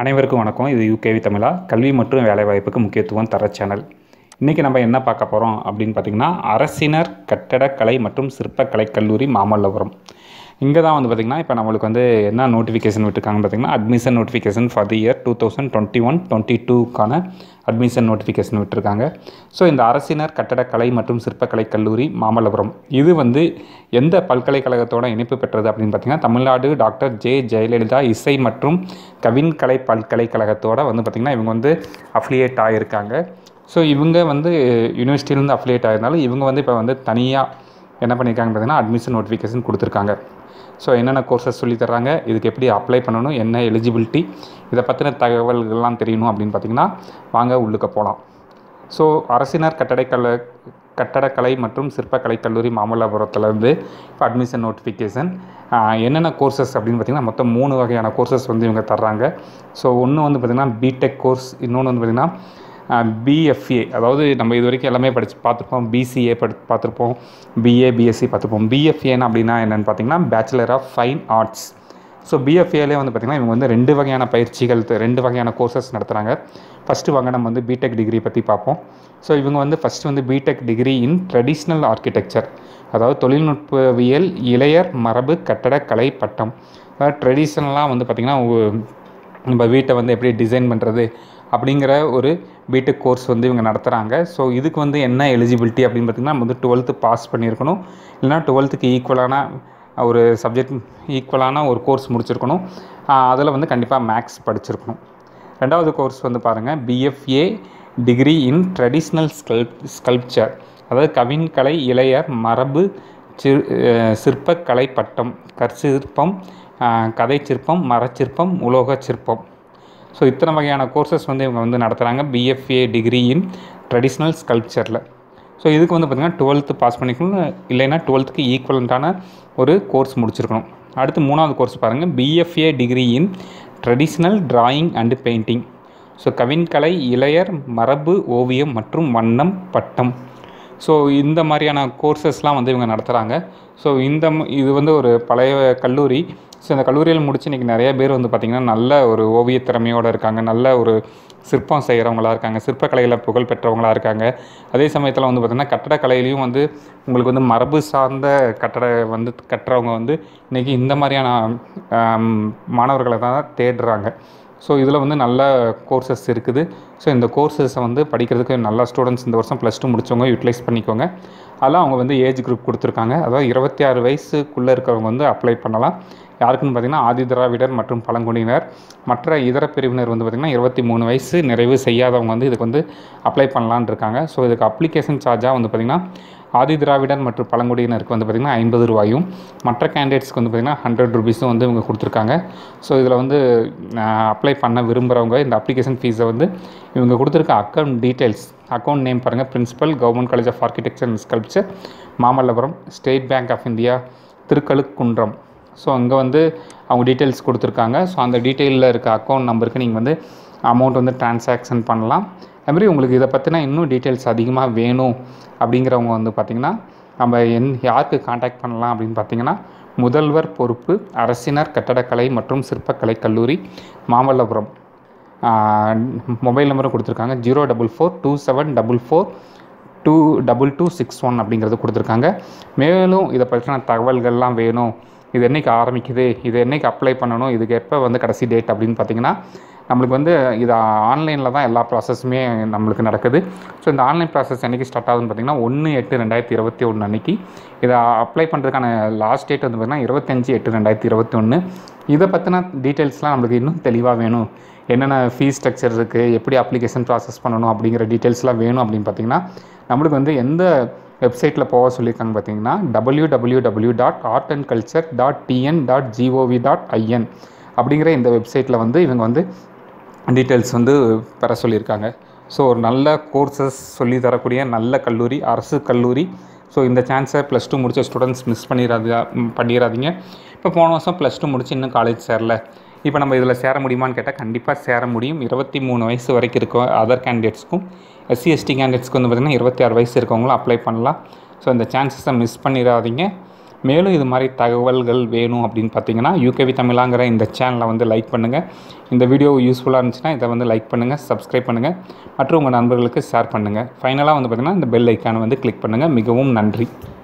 அனைவருக்கும் வணக்கம் இது யூகேவி தமிழா கல்வி மற்றும் வேலைவாய்ப்புக்கு முக்கியத்துவம் தர சேனல் இன்றைக்கி நம்ம என்ன பார்க்க போகிறோம் அப்படின்னு பார்த்திங்கன்னா அரசினர் கட்டடக்கலை மற்றும் சிற்பக்கலை கல்லூரி மாமல்லபுரம் இங்கே தான் வந்து பார்த்திங்கன்னா இப்போ நம்மளுக்கு வந்து என்ன நோட்டிஃபிகேஷன் விட்டுருக்காங்கன்னு பார்த்திங்கன்னா admission notification for the year two thousand twenty one twenty டூக்கான அட்மிஷன் நோட்டிஃபிகேஷன் விட்டுருக்காங்க ஸோ இந்த அரசினர் கட்டடக்கலை மற்றும் சிற்பக்கலை கல்லூரி மாமல்லபுரம் இது வந்து எந்த பல்கலைக்கழகத்தோட இணைப்பு பெற்றது அப்படின்னு பார்த்திங்கன்னா தமிழ்நாடு டாக்டர் ஜே ஜெயலலிதா இசை மற்றும் கவின்கலை பல்கலைக்கழகத்தோட வந்து பார்த்திங்கன்னா இவங்க வந்து அஃபிலியேட் ஆகியிருக்காங்க ஸோ இவங்க வந்து யூனிவர்சிட்டியிலேருந்து அஃபிலியேட் ஆகிருந்தாலும் இவங்க வந்து இப்போ வந்து தனியாக என்ன பண்ணியிருக்காங்க பார்த்தீங்கன்னா அட்மிஷன் நோட்டிஃபிகேஷன் கொடுத்துருக்காங்க ஸோ என்னென்ன கோர்சஸ் சொல்லி தர்றாங்க இதுக்கு எப்படி அப்ளை பண்ணணும் என்ன எலிஜிபிலிட்டி இதை பற்றின தகவல்கள்லாம் தெரியணும் அப்படின்னு பார்த்தீங்கன்னா வாங்க உள்ளுக்க போகலாம் ஸோ அரசினர் கட்டடக்கலை கட்டடக்கலை மற்றும் சிற்பக்கலை கல்லூரி மாமல்லபுரத்துலேருந்து இப்போ அட்மிஷன் நோட்டிஃபிகேஷன் என்னென்ன கோர்சஸ் அப்படின்னு பார்த்தீங்கன்னா மொத்தம் மூணு வகையான கோர்சஸ் வந்து இவங்க தர்றாங்க ஸோ ஒன்று வந்து பார்த்திங்கன்னா பிடெக் கோர்ஸ் இன்னொன்று வந்து பார்த்திங்கன்னா பிஎஃப்ஏ அதாவது நம்ம இது வரைக்கும் எல்லாமே படித்து பார்த்துருப்போம் பிசிஏ படி பார்த்துருப்போம் பிஏ பிஎஸ்சி பார்த்துருப்போம் பிஎஃப்ஏன்னு அப்படின்னா என்னென்னு பார்த்தீங்கன்னா bachelor of fine arts so பிஎஃப்ஏலே வந்து பார்த்திங்கன்னா இவங்க வந்து ரெண்டு வகையான பயிற்சிகள் த- ரெண்டு வகையான கோர்சஸ் நடத்துகிறாங்க ஃபஸ்ட்டு வாங்க நம்ம வந்து பிடெக் டிகிரி பற்றி பார்ப்போம் ஸோ இவங்க வந்து ஃபஸ்ட்டு வந்து BTech degree in traditional architecture அதாவது தொழில்நுட்பவியல் இளையர் மரபு கட்டடக்கலை பட்டம் அதாவது ட்ரெடிஷ்னலாக வந்து பார்த்திங்கன்னா ஒ- நம்ம வீட்டை வந்து எப்படி டிசைன் பண்ணுறது அப்படிங்கிற ஒரு பிடெக் கோர்ஸ் வந்து இவங்க நடத்துகிறாங்க ஸோ இதுக்கு வந்து என்ன எலிஜிபிலிட்டி அப்படின்னு பார்த்திங்கன்னா நம்ம வந்து டுவெல்த்து பாஸ் பண்ணியிருக்கணும் இல்லைனா டுவெல்த்துக்கு ஈக்குவலான ஒரு சப்ஜெக்ட் ஈக்குவலான ஒரு கோர்ஸ் முடிச்சிருக்கணும் அதில் வந்து கண்டிப்பாக மேக்ஸ் படிச்சிருக்கணும் ரெண்டாவது கோர்ஸ் வந்து பாருங்கள் BFA degree in traditional scul sculpture அதாவது கவின்கலை இளையர் மரபு சிற் அஹ் சிற்பக்கலை பட்டம் கற்சிற்பம் அஹ் கதை சிற்பம் மரச்சிற்பம் உலோக சிற்பம் ஸோ இத்தனை வகையான கோர்சஸ் வந்து இவங்க வந்து நடத்துகிறாங்க பிஎஃப்ஏ டிகிரி இன் ட்ரெடிஷ்னல் ஸ்கல்ப்சரில் ஸோ இதுக்கு வந்து பார்த்திங்கன்னா டுவெல்த்து பாஸ் பண்ணிக்கணும் இல்லைன்னா டுவெல்த்துக்கு ஈக்குவலண்ட்டான ஒரு கோர்ஸ் முடிச்சிருக்கணும் அடுத்து மூணாவது கோர்ஸ் பாருங்கள் BFA degree in traditional drawing and painting so கவின்கலை இளையர் மரபு ஓவியம் மற்றும் வண்ணம் பட்டம் ஸோ இந்த மாதிரியான கோர்சஸ்லாம் வந்து இவங்க நடத்துகிறாங்க ஸோ இந்த ம- இது வந்து ஒரு பழைய கல்லூரி ஸோ இந்த கல்லூரியில் முடிச்சு இன்றைக்கி நிறைய பேர் வந்து பார்த்திங்கன்னா நல்ல ஒரு ஓவிய திறமையோடு இருக்காங்க நல்ல ஒரு சிற்பம் செய்கிறவங்களா இருக்காங்க சிற்பக்கலையில் புகழ் பெற்றவங்களா இருக்காங்க அதே சமயத்தில் வந்து பார்த்திங்கன்னா கட்டடக்கலையிலையும் வந்து உங்களுக்கு வந்து மரபு சார்ந்த கட்டட வந்து கட்டுறவங்க வந்து இன்றைக்கி இந்த மாதிரியான ஆம், மாணவர்களை தான் தேடுறாங்க ஸோ இதில் வந்து நல்ல கோர்சஸ் இருக்குது ஸோ இந்த கோர்சஸை வந்து படிக்கிறதுக்கு நல்ல ஸ்டூடெண்ட்ஸ் இந்த வருஷம் ப்ளஸ் டூ முடிச்சவங்க யூட்டிலைஸ் பண்ணிக்கோங்க அதெல்லாம் அவங்க வந்து ஏஜ் குரூப் கொடுத்துருக்காங்க அதாவது இருபத்தி ஆறு வயசுக்குள்ளே இருக்கிறவங்க வந்து அப்ளை பண்ணலாம் யாருக்குன்னு பார்த்தீங்கன்னா ஆதி திராவிடர் மற்றும் பழங்குடியினர் மற்ற இதர பிரிவினர் வந்து பார்த்திங்கன்னா இருபத்தி மூணு வயசு நிறைவு செய்யாதவங்க வந்து இதுக்கு வந்து அப்ளை பண்ணலான்னு இருக்காங்க ஸோ இதுக்கு அப்ளிகேஷன் சார்ஜாக வந்து பார்த்திங்கன்னா ஆதி திராவிடர் மற்றும் பழங்குடியினருக்கு வந்து பார்த்திங்கன்னா ஐம்பது ரூபாயும் மற்ற கேண்டிடேட்ஸ்க்கு வந்து பார்த்திங்கன்னா ஹண்ட்ரட் ருபீஸும் வந்து இவங்க கொடுத்துருக்காங்க ஸோ இதில் வந்து அப்ளை பண்ண விரும்புகிறவங்க இந்த அப்ளிகேஷன் ஃபீஸை வந்து இவங்க கொடுத்துருக்க அக்கௌண்ட் டீட்டெயில்ஸ் அக்கௌண்ட் நேம் பாருங்கள் principal government college of architecture and sculpture Mamallapuram State Bank of India Thirukazhukundram so அங்கே வந்து அவங்க டீட்டெயில்ஸ் கொடுத்துருக்காங்க ஸோ அந்த டீட்டெயிலில் இருக்க அக்கௌண்ட் நம்பருக்கு நீங்கள் வந்து அமௌண்ட் வந்து டிரான்சாக்ஷன் பண்ணலாம் அதுமாதிரி உங்களுக்கு இதை பற்றின இன்னும் டீட்டெயில்ஸ் அதிகமாக வேணும் அப்படிங்கிறவங்க வந்து பார்த்திங்கன்னா நம்ம என் யாருக்கு காண்டாக்ட் பண்ணலாம் அப்படின்னு பார்த்தீங்கன்னா முதல்வர் பொறுப்பு அரசினர் கட்டடக்கலை மற்றும் சிற்பக்கலை கல்லூரி மாமல்லபுரம் மொபைல் நம்பரும் கொடுத்துருக்காங்க zero double four two seven double four two double two six one அப்படிங்கிறது கொடுத்துருக்காங்க மேலும் இதை பற்றின தகவல்கள்லாம் வேணும் இது என்னைக்கு ஆரம்பிக்குது இது என்னைக்கு அப்ளை பண்ணணும் இதுக்கு எப்போ வந்து கடைசி டேட் அப்படின்னு பார்த்தீங்கன்னா நம்மளுக்கு வந்து இது ஆன்லைனில் தான் எல்லா ப்ராசஸுமே நம்மளுக்கு நடக்குது ஸோ இந்த ஆன்லைன் ப்ராசஸ் என்னைக்கு ஸ்டார்ட் ஆகுதுன்னு பார்த்தீங்கன்னா ஒன்று எட்டு ரெண்டாயிரத்தி இருபத்தி ஒன்று அன்னைக்கு இதை அப்ளை பண்ணுறதுக்கான லாஸ்ட் டேட் வந்து பார்த்திங்கன்னா இருபத்தஞ்சி எட்டு ரெண்டாயிரத்தி இருபத்தி ஒன்று இதை பற்றின டீட்டெயில்ஸ்லாம் நம்மளுக்கு இன்னும் தெளிவாக வேணும் என்னென்ன ஃபீஸ் ஸ்ட்ரக்சர் இருக்குது எப்படி அப்ளிகேஷன் ப்ராசஸ் பண்ணணும் அப்படிங்கிற டீட்டெயில்ஸ்லாம் வேணும் அப்படின்னு பார்த்தீங்கன்னா நம்மளுக்கு வந்து எந்த வெப்சைட்டில் போக சொல்லியிருக்காங்க பார்த்தீங்கன்னா W W W dot art and culture dot TN dot GOV dot IN அப்படிங்கிற இந்த வெப்சைட்டில் வந்து இவங்க வந்து டீட்டெயில்ஸ் வந்து பெற சொல்லியிருக்காங்க ஸோ ஒரு நல்ல கோர்சஸ் சொல்லி தரக்கூடிய நல்ல கல்லூரி அரசு கல்லூரி ஸோ இந்த சான்ஸை ப்ளஸ் டூ முடிச்ச ஸ்டூடெண்ட்ஸ் மிஸ் பண்ணிடாது ம், பண்ணிடாதீங்க இப்போ போன வருஷம் ப்ளஸ் டூ முடிச்சு இன்னும் காலேஜ் சேரல இப்போ நம்ம இதில் சேர முடியுமான்னு கேட்டால் கண்டிப்பாக சேர முடியும் இருபத்தி மூணு வயசு வரைக்கும் இருக்க அதர் கேண்டிடேட்ஸ்க்கும் எஸ்சி எஸ்டி கேண்டிடேட்ஸ்க்கு வந்து பார்த்திங்கன்னா இருபத்தி ஆறு வயசு இருக்கவங்களும் அப்ளை பண்ணலாம் ஸோ இந்த சான்சஸை மிஸ் பண்ணிடாதீங்க மேலும் இது மாதிரி தகவல்கள் வேணும் அப்படின்னு பார்த்தீங்கன்னா யூகேவி தமிழாங்கிற இந்த சேனலை வந்து லைக் பண்ணுங்கள் இந்த வீடியோ யூஸ்ஃபுல்லாக இருந்துச்சுன்னா இதை வந்து லைக் பண்ணுங்கள் சப்ஸ்கிரைப் பண்ணுங்கள் மற்றும் உங்கள் நண்பர்களுக்கு ஷேர் பண்ணுங்கள் ஃபைனலாக வந்து பார்த்திங்கன்னா இந்த பெல் ஐக்கானை வந்து கிளிக் பண்ணுங்கள் மிகவும் நன்றி